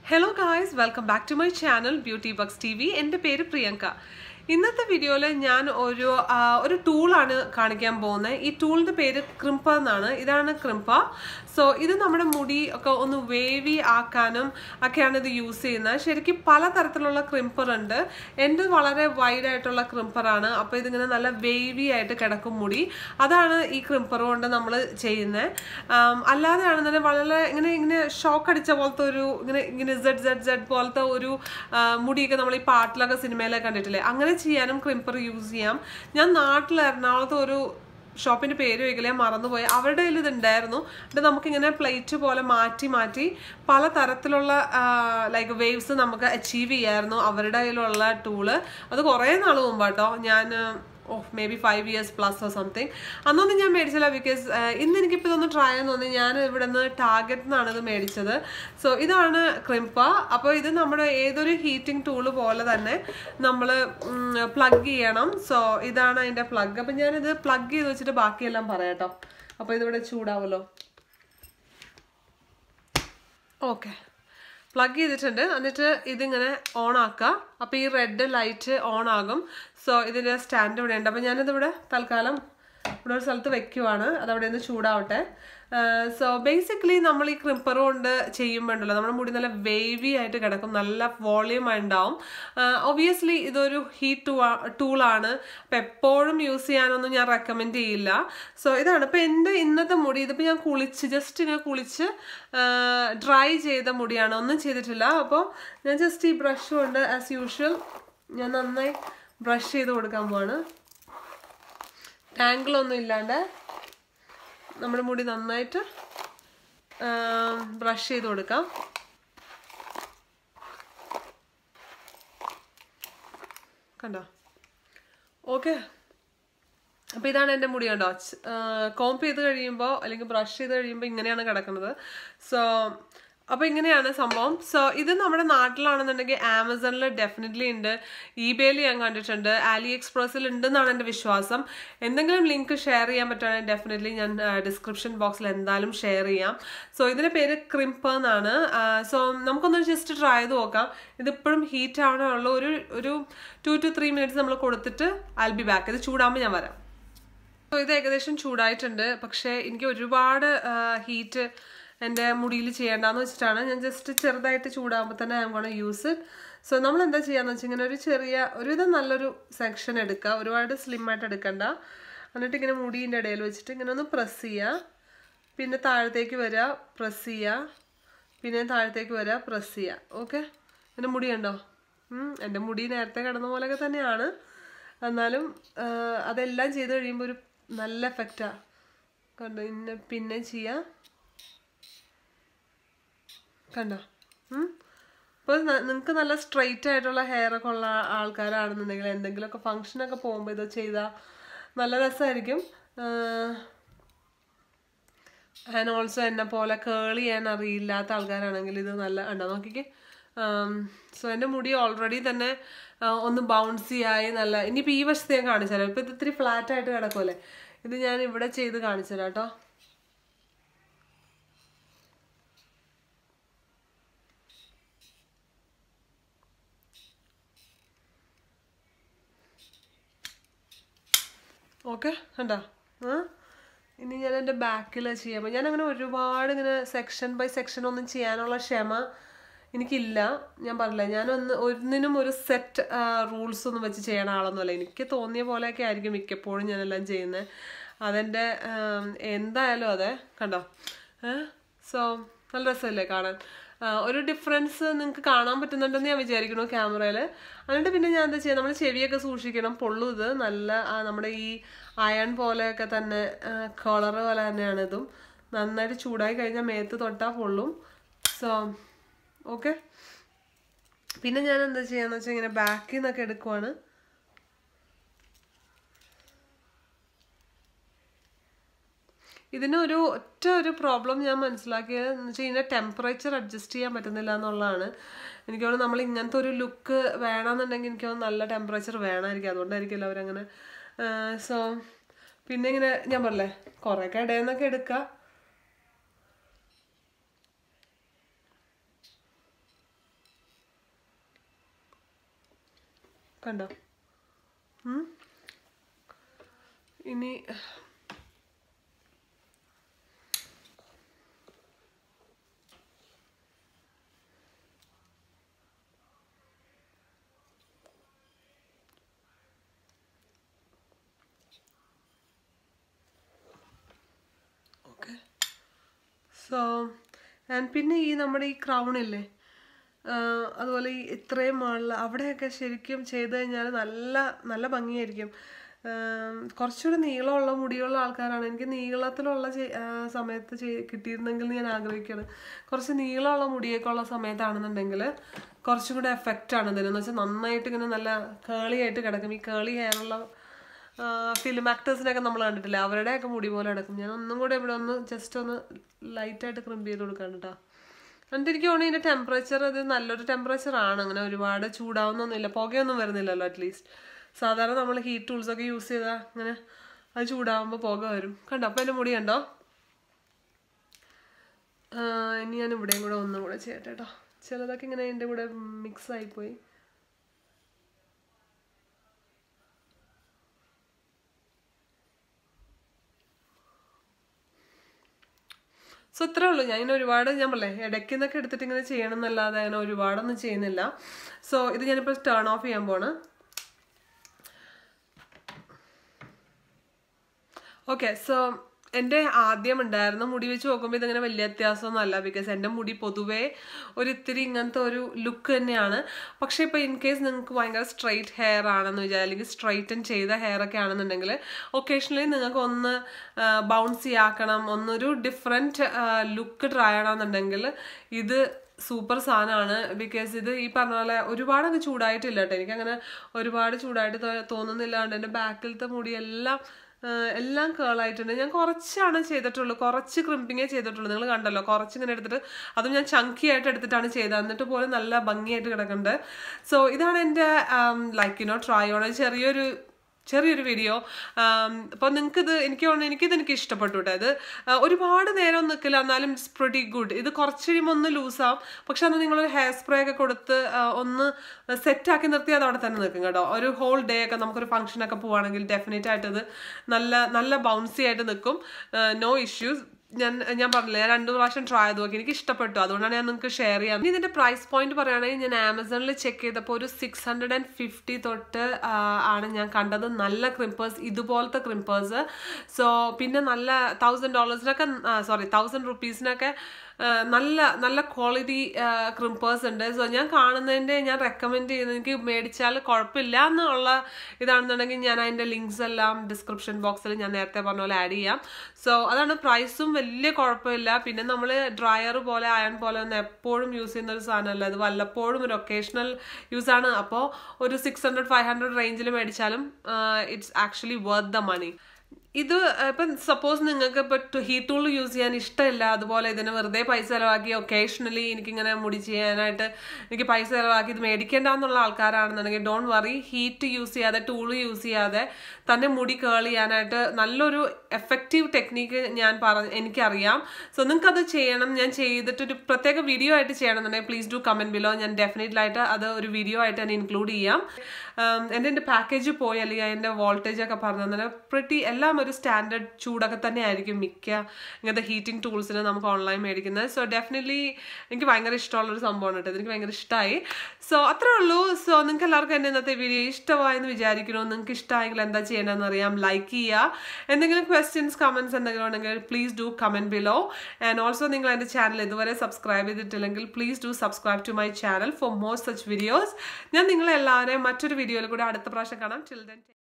Hello guys welcome back to my channel beauty bucks T V എൻ്റെ പേര് പ്രിയങ്ക ഇന്നത്തെ വീഡിയോയിൽ ഞാൻ ഒരു ആ, ഒരു ടൂളാണ് കാണിക്കാൻ പോകുന്നത് ഈ ടൂളിൻ്റെ പേര് ക്രിംപ എന്നാണ് ഇതാണ് ക്രിംപ സോ ഇത് നമ്മുടെ മുടി ഒക്കെ ഒന്ന് വേവി ആക്കാനും ഒക്കെയാണ് ഇത് യൂസ് ചെയ്യുന്നത് ശരിക്കും പല തരത്തിലുള്ള ക്രിംപർ ഉണ്ട് എൻ്റെ വളരെ വൈഡ് ആയിട്ടുള്ള ക്രിംപറാണ് അപ്പോൾ ഇതിങ്ങനെ നല്ല വേവി ആയിട്ട് കിടക്കും മുടി അതാണ് ഈ ക്രിംപർ കൊണ്ട് നമ്മൾ ചെയ്യുന്നത് അല്ലാതെ ആണെന്നുണ്ടെങ്കിൽ വളരെ ഇങ്ങനെ ഇങ്ങനെ ഷോക്ക് അടിച്ച പോലത്തെ ഒരു ഇങ്ങനെ ഇങ്ങനെ സെഡ് സെഡ് സെഡ് പോലത്തെ ഒരു ആ, മുടിയൊക്കെ നമ്മൾ ഈ പാട്ടിലൊക്കെ സിനിമയിലൊക്കെ കണ്ടിട്ടില്ലേ അങ്ങനെ ചെയ്യാനും ക്രിംപർ യൂസ് ചെയ്യാം ഞാൻ നാട്ടിൽ എറണാകുളത്ത് ഒരു ഷോപ്പിന്റെ പേര് വയ്ക്കില്ല മറന്നുപോയി അവരുടെ കയ്യിൽ ഇതുണ്ടായിരുന്നു എന്നിട്ട് നമുക്കിങ്ങനെ പ്ലേറ്റ് പോലെ മാറ്റി മാറ്റി പല തരത്തിലുള്ള ലൈക്ക് വേവ്സ് നമുക്ക് അച്ചീവ് ചെയ്യായിരുന്നു അവരുടെ കയ്യിലുള്ള ടൂള് അത് കുറേ നാൾ മുമ്പാട്ടോ ഞാൻ oh maybe five years plus or something അന്നൊന്നും ഞാൻ മേടിച്ചില്ല ബിക്കോസ് ഇന്ന് എനിക്കിപ്പോൾ ഇതൊന്ന് ട്രൈ ചെയ്യാൻ തോന്നി ഞാൻ ഇവിടെ നിന്ന് ടാർഗറ്റ് നിന്നാണ് ഇത് മേടിച്ചത് സോ ഇതാണ് ക്രിംപ അപ്പോൾ ഇത് നമ്മുടെ ഏതൊരു ഹീറ്റിംഗ് ടൂള് പോലെ തന്നെ നമ്മൾ പ്ലഗ് ചെയ്യണം സോ ഇതാണ് അതിൻ്റെ പ്ലഗ് അപ്പം ഞാനിത് പ്ലഗ് ചെയ്ത് വെച്ചിട്ട് ബാക്കിയെല്ലാം പറയാം കേട്ടോ അപ്പോൾ ഇതിവിടെ ചൂടാവുമല്ലോ ഓക്കെ പ്ലഗ് ചെയ്തിട്ടുണ്ട് എന്നിട്ട് ഇതിങ്ങനെ ഓൺ ആക്കുക അപ്പോൾ ഈ റെഡ് ലൈറ്റ് ഓൺ ആകും സോ ഇതിൻ്റെ സ്റ്റാൻഡ് ഇവിടെ ഉണ്ട് അപ്പോൾ ഞാനിതിവിടെ തൽക്കാലം ഇവിടെ ഒരു സ്ഥലത്ത് വെക്കുവാണ് അതവിടെ നിന്ന് ചൂടാവട്ടെ സോ ബേസിക്കലി നമ്മൾ ഈ ക്രിംപ്പർ കൊണ്ട് ചെയ്യുമ്പോണ്ടല്ലോ നമ്മുടെ മുടി നല്ല വേവി ആയിട്ട് കിടക്കും നല്ല വോളിയം ഉണ്ടാവും ഒബിയസ്ലി ഇതൊരു ഹീറ്റ് ടൂ ടൂളാണ് അപ്പം എപ്പോഴും യൂസ് ചെയ്യാനൊന്നും ഞാൻ റെക്കമെൻഡ് ചെയ്യില്ല സോ ഇതാണ് ഇപ്പം എൻ്റെ ഇന്നത്തെ മുടി ഇതിപ്പോൾ ഞാൻ കുളിച്ച് ജസ്റ്റ് ഇങ്ങനെ കുളിച്ച് ഡ്രൈ ചെയ്ത മുടിയാണ് ഒന്നും ചെയ്തിട്ടില്ല അപ്പോൾ ഞാൻ ജസ്റ്റ് ഈ ബ്രഷ് കൊണ്ട് ആസ് യൂഷ്വൽ ഞാൻ നന്നായി ബ്രഷ് ചെയ്ത് കൊടുക്കാൻ പോവാണ് ടാങ്കിളൊന്നും ഇല്ലാണ്ട് നമ്മുടെ മുടി നന്നായിട്ട് ബ്രഷ് ചെയ്ത് കൊടുക്കാം കണ്ടോ ഓക്കെ അപ്പോൾ ഇതാണ് എൻ്റെ മുടി കണ്ടോ കോംപ് ചെയ്ത് കഴിയുമ്പോൾ അല്ലെങ്കിൽ ബ്രഷ് ചെയ്ത് കഴിയുമ്പോൾ ഇങ്ങനെയാണ് കിടക്കുന്നത് സോ അപ്പോൾ ഇങ്ങനെയാണ് സംഭവം സോ ഇത് നമ്മുടെ നാട്ടിലാണെന്നുണ്ടെങ്കിൽ ആമസോണിൽ ഡെഫിനറ്റ്ലി ഉണ്ട് ഇബേയിൽ ഞാൻ കണ്ടിട്ടുണ്ട് ആലി എക്സ്പ്രസ്സിൽ ഉണ്ടെന്നാണ് എൻ്റെ വിശ്വാസം എന്തെങ്കിലും ലിങ്ക് ഷെയർ ചെയ്യാൻ പറ്റുകയാണെങ്കിൽ ഡെഫിനറ്റ്ലി ഞാൻ ഡിസ്ക്രിപ്ഷൻ ബോക്സിൽ എന്തായാലും ഷെയർ ചെയ്യാം സോ ഇതിൻ്റെ പേര് ക്രിംപ് എന്നാണ് സോ നമുക്കൊന്ന് ജസ്റ്റ് ട്രൈ ചെയ്ത് നോക്കാം ഇതിപ്പോഴും ഹീറ്റ് ആവണമുള്ള ഒരു ഒരു ടു ടു ത്രീ മിനിറ്റ്സ് നമ്മൾ കൊടുത്തിട്ട് ഐൽ ബി ബാക്ക് ഇത് ചൂടാകുമ്പോൾ ഞാൻ വരാം സോ ഇത് ഏകദേശം ചൂടായിട്ടുണ്ട് പക്ഷേ എനിക്ക് ഒരുപാട് ഹീറ്റ് എൻ്റെ മുടിയിൽ ചെയ്യേണ്ടെന്ന് വെച്ചിട്ടാണ് ഞാൻ ജസ്റ്റ് ചെറുതായിട്ട് ചൂടാകുമ്പോൾ തന്നെ I'm gonna use it so നമ്മൾ എന്താ ചെയ്യാന്ന് വെച്ചാൽ ഇങ്ങനെ ഒരു ചെറിയ ഒരുവിധം നല്ലൊരു സെക്ഷൻ എടുക്കുക ഒരുപാട് സ്ലിം ആയിട്ട് എടുക്കണ്ട എന്നിട്ട് ഇങ്ങനെ മുടീൻ്റെ ഇടയിൽ വെച്ചിട്ട് ഇങ്ങനെ ഒന്ന് പ്രസ് ചെയ്യുക പിന്നെ താഴത്തേക്ക് വരിക പ്രസ് ചെയ്യുക പിന്നെ താഴത്തേക്ക് വരിക പ്രസ് ചെയ്യുക ഓക്കെ എൻ്റെ മുടി ഉണ്ടോ എൻ്റെ മുടി നേരത്തെ കിടന്ന പോലെയൊക്കെ തന്നെയാണ് എന്നാലും ആ, അതെല്ലാം ചെയ്ത് കഴിയുമ്പോൾ ഒരു നല്ല എഫക്റ്റാണ് കണ്ടോ ഇന്നെ പിന്നെ ചെയ്യാം കണ്ടോ അപ്പോൾ നിങ്ങൾക്ക് നല്ല സ്ട്രെയിറ്റ് ആയിട്ടുള്ള ഹെയർ ഒക്കെ ഉള്ള ആൾക്കാരാണെന്നുണ്ടെങ്കിൽ എന്തെങ്കിലുമൊക്കെ ഫങ്ഷനൊക്കെ പോകുമ്പോൾ ഇത് ചെയ്താൽ നല്ല രസമായിരിക്കും ആൻഡ് ഓൾസോ എന്നെ പോലെ കേളി ചെയ്യാൻ അറിയില്ലാത്ത ആൾക്കാരാണെങ്കിൽ ഇത് നല്ല ഉണ്ടോ നോക്കിക്കേ സോ എൻ്റെ മുടി ഓൾറെഡി തന്നെ ആ, ഒന്ന് ബൗൺസി ആയി നല്ല ഇനിയിപ്പോൾ ഈ വശത്ത് ഞാൻ കാണിച്ചു തരാം ഇപ്പോൾ ഇത് ഇത്തിരി ഫ്ലാറ്റ് ആയിട്ട് കിടക്കുമല്ലേ ഇത് ഞാൻ ഇവിടെ ചെയ്ത് കാണിച്ചു തരാം കേട്ടോ ഓക്കെ കണ്ടോ ആ ഇനി ഞാൻ എൻ്റെ ബാക്കിൽ ചെയ്യാം ഞാൻ അങ്ങനെ ഒരുപാട് ഇങ്ങനെ സെക്ഷൻ ബൈ സെക്ഷൻ ഒന്നും ചെയ്യാനുള്ള ക്ഷമ എനിക്കില്ല ഞാൻ പറഞ്ഞില്ല ഞാനൊന്ന് ഒന്നിനും ഒരു സെറ്റ് റൂൾസ് ഒന്നും വെച്ച് ചെയ്യണ ആളൊന്നുമല്ല എനിക്ക് തോന്നിയ പോലെയൊക്കെ ആയിരിക്കും മിക്കപ്പോഴും ഞാനെല്ലാം ചെയ്യുന്നത് അതെൻ്റെ ആം, എന്തായാലും അതെ കണ്ടോ സോ നല്ല രസമല്ലേ കാണാൻ ആ, ഒരു ഡിഫറൻസ് നിങ്ങൾക്ക് കാണാൻ പറ്റുന്നുണ്ടെന്ന് ഞാൻ വിചാരിക്കുന്നു ക്യാമറയിൽ എന്നിട്ട് പിന്നെ ഞാൻ എന്താ ചെയ്യുക നമ്മൾ ചെവിയൊക്കെ സൂക്ഷിക്കണം പൊള്ളും ഇത് നല്ല ആ, നമ്മുടെ ഈ അയൺ പോലെയൊക്കെ തന്നെ കളർ പോലെ തന്നെയാണ് ഇതും നന്നായിട്ട് ചൂടായി കഴിഞ്ഞാൽ മേത്ത് തൊട്ടാൽ പൊള്ളും സോ ഓക്കെ പിന്നെ ഞാൻ എന്താ ചെയ്യാന്ന് വെച്ചാൽ ഇങ്ങനെ ബാക്കിൽ നിന്നൊക്കെ എടുക്കുവാണ് ഇതിന് ഒരു ഒറ്റ ഒരു പ്രോബ്ലം ഞാൻ മനസ്സിലാക്കിയത് എന്ന് വെച്ചാൽ ഇതിൻ്റെ ടെമ്പറേച്ചർ അഡ്ജസ്റ്റ് ചെയ്യാൻ പറ്റുന്നില്ല എന്നുള്ളതാണ് എനിക്ക് തോന്നുന്നു നമ്മൾ ഇങ്ങനത്തെ ഒരു ലുക്ക് വേണമെന്നുണ്ടെങ്കിൽ എനിക്ക് തോന്നുന്നു നല്ല ടെമ്പറേച്ചർ വേണമായിരിക്കും അതുകൊണ്ടായിരിക്കുമല്ലോ അവരങ്ങനെ സോ പിന്നെ ഇങ്ങനെ ഞാൻ പറഞ്ഞേ കുറേയൊക്കെ ഇടയിൽ നിന്നൊക്കെ എടുക്കുക കണ്ടോ ഉം. ഇനി ഓക്കെ സോ ആൻഡ് പിന്നെ ഈ നമ്മുടെ ഈ ക്രൗൺ ഇല്ലേ ആഹ് അതുപോലെ ഈ ഇത്രയും മുകളിൽ അവിടെയൊക്കെ ശരിക്കും ചെയ്ത് കഴിഞ്ഞാൽ നല്ല നല്ല ഭംഗിയായിരിക്കും ആം, കുറച്ചുകൂടി നീളമുള്ള മുടിയുള്ള ആൾക്കാരാണ് എനിക്ക് നീളത്തിലുള്ള ചെയ്- ആ, സമയത്ത് ചെയ് കിട്ടിയിരുന്നെങ്കിൽ എന്ന് ഞാൻ ആഗ്രഹിക്കുകയാണ് കുറച്ച് നീളമുള്ള മുടിയൊക്കെ ഉള്ള സമയത്താണെന്നുണ്ടെങ്കിൽ കുറച്ചും കൂടെ എഫക്റ്റ് ആണ് ഇതിനെന്ന് വെച്ചാൽ നന്നായിട്ട് ഇങ്ങനെ നല്ല കേളി ആയിട്ട് കിടക്കും ഈ കേളി ഹെയറുള്ള ഫിലിം ആക്ടേഴ്സിനൊക്കെ നമ്മൾ കണ്ടിട്ടില്ല അവരുടെയൊക്കെ മുടി പോലെ കിടക്കും ഞാൻ ഒന്നും കൂടെ ഇവിടെ ഒന്ന് ജസ്റ്റ് ഒന്ന് ലൈറ്റായിട്ട് ക്രിമ്പ് ചെയ്ത് കൊടുക്കാൻ കേട്ടോ എന്നിട്ട് എനിക്ക് തോന്നുന്നു ഇതിന്റെ ടെമ്പറേച്ചർ ഇത് നല്ലൊരു ടെമ്പറേച്ചർ ആണ് അങ്ങനെ ഒരുപാട് ചൂടാവുന്നൊന്നുമില്ല പുകയൊന്നും വരുന്നില്ലല്ലോ അറ്റ്ലീസ്റ്റ് സാധാരണ നമ്മൾ ഹീറ്റ് ടൂൾസ് ഒക്കെ യൂസ് ചെയ്താൽ അങ്ങനെ അത് ചൂടാവുമ്പോൾ പുക വരും കണ്ടോ അപ്പം എൻ്റെ മുടി കണ്ടോ ആ, ഇനി ഞാൻ ഇവിടെയും കൂടെ ഒന്നും കൂടെ ചെയ്യട്ടെ കേട്ടോ ചിലതൊക്കെ ഇങ്ങനെ എൻ്റെ കൂടെ മിക്സ് ആയിപ്പോയി സോ ഇത്രേ ഉള്ളൂ ഞാൻ ഇങ്ങനെ ഒരുപാട് ഞാൻ പറയേ ഇടയ്ക്ക് നിന്നൊക്കെ എടുത്തിട്ട് ഇങ്ങനെ ചെയ്യണം എന്നല്ലാതെ അങ്ങനെ ഒരുപാടൊന്നും ചെയ്യുന്നില്ല സോ ഇത് ഞാനിപ്പോൾ ടേൺ ഓഫ് ചെയ്യാൻ പോണ് ഓക്കെ സോ എൻ്റെ ആദ്യം ഉണ്ടായിരുന്ന മുടി വെച്ച് നോക്കുമ്പോൾ ഇതിങ്ങനെ വലിയ വ്യത്യാസമൊന്നും അല്ല ബിക്കോസ് എൻ്റെ മുടി പൊതുവേ ഒരു ഇത്തിരി ഇങ്ങനത്തെ ഒരു ലുക്ക് തന്നെയാണ് പക്ഷേ ഇപ്പോൾ ഇൻ കേസ് നിങ്ങൾക്ക് ഭയങ്കര സ്ട്രെയിറ്റ് ഹെയർ ആണെന്ന് വിചാരിച്ചാൽ അല്ലെങ്കിൽ സ്ട്രൈറ്റൻ ചെയ്ത ഹെയർ ഒക്കെ ആണെന്നുണ്ടെങ്കിൽ ഒക്കേഷണലി നിങ്ങൾക്ക് ഒന്ന് ബൗൺസി ആക്കണം ഒന്നൊരു ഡിഫറെൻറ്റ് ലുക്ക് ട്രൈ ചെയ്യണമെന്നുണ്ടെങ്കിൽ ഇത് സൂപ്പർ സാധനമാണ് ബിക്കോസ് ഇത് ഈ പറഞ്ഞ പോലെ ഒരുപാട് അങ്ങ് ചൂടായിട്ടില്ല കേട്ടോ എനിക്കങ്ങനെ ഒരുപാട് ചൂടായിട്ട് തോ- തോന്നുന്നില്ലാണ്ട് എൻ്റെ ബാക്കിലത്തെ മുടിയെല്ലാം ആഹ് എല്ലാം കേളായിട്ടുണ്ട് ഞാൻ കുറച്ചാണ് ചെയ്തിട്ടുള്ളൂ കുറച്ച് ക്രിമ്പിങ്ങേ ചെയ്തിട്ടുള്ളൂ നിങ്ങൾ കണ്ടല്ലോ കുറച്ച് ഇങ്ങനെ എടുത്തിട്ട് അതും ഞാൻ ചങ്കി ആയിട്ട് എടുത്തിട്ടാണ് ചെയ്തത് എന്നിട്ട് പോലും നല്ല ഭംഗിയായിട്ട് കിടക്കുന്നുണ്ട് സോ ഇതാണ് എൻ്റെ ലൈക്ക് യുനോ ട്രൈ ഓൺ ചെറിയൊരു ചെറിയൊരു വീഡിയോ അപ്പോൾ നിങ്ങൾക്കിത് എനിക്ക് തോന്നുന്നു എനിക്കിത് എനിക്ക് ഇഷ്ടപ്പെട്ടു കേട്ടോ ഇത് ആ, ഒരുപാട് നേരം നിൽക്കില്ല എന്നാലും ഇറ്റ്സ് പ്രിറ്റി ഗുഡ് ഇത് കുറച്ച് കഴിയുമ്പോൾ ഒന്ന് ലൂസാവും പക്ഷെ അന്ന് നിങ്ങളൊരു ഹെയർ സ്പ്രേ ഒക്കെ കൊടുത്ത് ആ, ഒന്ന് സെറ്റാക്കി നിർത്തി അത് അവിടെ തന്നെ നിൽക്കും കേട്ടോ ഒരു ഹോൾ ഡേ ഒക്കെ നമുക്കൊരു ഫംഗ്ഷനൊക്കെ പോവുകയാണെങ്കിൽ ഡെഫിനറ്റ് ആയിട്ട് ഇത് നല്ല നല്ല ബൗൺസി ആയിട്ട് നിൽക്കും നോ ഇഷ്യൂസ് ഞാൻ ഞാൻ പറഞ്ഞില്ല ഞാൻ രണ്ടു പ്രാവശ്യം ട്രൈ ചെയ്ത് നോക്കി എനിക്ക് ഇഷ്ടപ്പെട്ടു അതുകൊണ്ടാണ് ഞാൻ നിങ്ങൾക്ക് ഷെയർ ചെയ്യാം ഇനി ഇതിന്റെ പ്രൈസ് പോയിന്റ് പറയുകയാണെങ്കിൽ ഞാൻ ആമസോണിൽ ചെക്ക് ചെയ്തപ്പോൾ ഒരു സിക്സ് ഹൺഡ്രഡ് ആൻഡ് ഫിഫ്റ്റി തൊട്ട് ആ, ആണ് ഞാൻ കണ്ടത് നല്ല ക്രിമ്പേഴ്സ് ഇതുപോലത്തെ ക്രിമ്പേഴ്സ് സോ പിന്നെ നല്ല തൗസൻഡ് ഡോളേഴ്സിനൊക്കെ സോറി തൗസൻഡ് റുപ്പീസിനൊക്കെ നല്ല നല്ല ക്വാളിറ്റി ക്രിമ്പേഴ്സ് ഉണ്ട് സോ ഞാൻ കാണുന്നതിൻ്റെ ഞാൻ റെക്കമെൻഡ് ചെയ്യുന്നത് എനിക്ക് മേടിച്ചാൽ കുഴപ്പമില്ല എന്നുള്ള ഇതാണെന്നുണ്ടെങ്കിൽ ഞാൻ അതിൻ്റെ ലിങ്ക്സ് എല്ലാം ഡിസ്ക്രിപ്ഷൻ ബോക്സിൽ ഞാൻ നേരത്തെ പറഞ്ഞ പോലെ ആഡ് ചെയ്യാം സോ അതാണ് പ്രൈസും വലിയ കുഴപ്പമില്ല പിന്നെ നമ്മൾ ഡ്രയർ പോലെ അയൺ പോലെ ഒന്നും എപ്പോഴും യൂസ് ചെയ്യുന്ന ഒരു സാധനമല്ല ഇത് വല്ലപ്പോഴും ഒരു ഒക്കേഷണൽ യൂസ് ആണ് അപ്പോൾ ഒരു സിക്സ് ഹൺഡ്രഡ് ഫൈവ് ഹൺഡ്രഡ് റേഞ്ചിൽ മേടിച്ചാലും it's actually worth the money ഇത് ഇപ്പം സപ്പോസ് നിങ്ങൾക്ക് ഇപ്പോൾ ഹീറ്റ് ടൂൾ യൂസ് ചെയ്യാൻ ഇഷ്ടമില്ല അതുപോലെ ഇതിന് വെറുതെ പൈസ ചിലവാക്കി ഒക്കേഷണലി എനിക്കിങ്ങനെ മുടി ചെയ്യാനായിട്ട് എനിക്ക് പൈസ ചിലവാക്കി ഇത് മേടിക്കേണ്ട എന്നുള്ള ആൾക്കാരാണെന്നുണ്ടെങ്കിൽ ഡോൺ വറി ഹീറ്റ് യൂസ് ചെയ്യാതെ ടൂൾ യൂസ് ചെയ്യാതെ തന്നെ മുടി കേൾ ചെയ്യാനായിട്ട് നല്ലൊരു എഫക്റ്റീവ് ടെക്നീക്ക് ഞാൻ പറഞ്ഞ എനിക്കറിയാം സോ നിങ്ങൾക്ക് അത് ചെയ്യണം ഞാൻ ചെയ്തിട്ട് ഒരു പ്രത്യേക വീഡിയോ ആയിട്ട് ചെയ്യണമെന്നുണ്ടെങ്കിൽ പ്ലീസ് ഡു കമൻറ്റ് ബിലോ ഞാൻ ഡെഫിനറ്റ്ലി ആയിട്ട് അത് ഒരു വീഡിയോ ആയിട്ട് തന്നെ ഇൻക്ലൂഡ് ചെയ്യാം ഉം, എൻ്റെ എൻ്റെ പാക്കേജ് പോയി അല്ലെങ്കിൽ അതിൻ്റെ വോൾട്ടേജ് ഒക്കെ പറഞ്ഞു തന്നെ പ്രിറ്റി എല്ലാം ഒരു സ്റ്റാൻഡേർഡ് ചൂടൊക്കെ തന്നെ ആയിരിക്കും മിക്ക ഇങ്ങനത്തെ ഹീറ്റിംഗ് ടൂൾസിന് നമുക്ക് ഓൺലൈൻ മേടിക്കുന്നത് സോ ഡെഫിനറ്റ്ലി എനിക്ക് ഭയങ്കര ഇഷ്ടമുള്ളൊരു സംഭവമാണ് കേട്ടോ എനിക്ക് ഭയങ്കര ഇഷ്ടമായി സോ അത്രേ ഉള്ളൂ സോ നിങ്ങൾക്ക് എല്ലാവർക്കും എൻ്റെ ഇന്നത്തെ വീഡിയോ ഇഷ്ടമായെന്ന് വിചാരിക്കുന്നു നിങ്ങൾക്ക് ഇഷ്ടമായെങ്കിൽ എന്താ ചെയ്യേണ്ടതെന്ന് അറിയാം ലൈക്ക് ചെയ്യുക എന്തെങ്കിലും ക്വസ്റ്റ്യൻസ് കമൻസ് എന്തെങ്കിലും ഉണ്ടെങ്കിൽ please do comment below and also നിങ്ങൾ എൻ്റെ ചാനൽ ഇതുവരെ സബ്സ്ക്രൈബ് ചെയ്തിട്ടില്ലെങ്കിൽ please do subscribe to my channel for more such videos ഞാൻ നിങ്ങളെല്ലാവരെയും മറ്റൊരു വീഡിയോയിൽ കൂടെ അടുത്ത പ്രാവശ്യം കാണാം ചിൽഡ്രൻ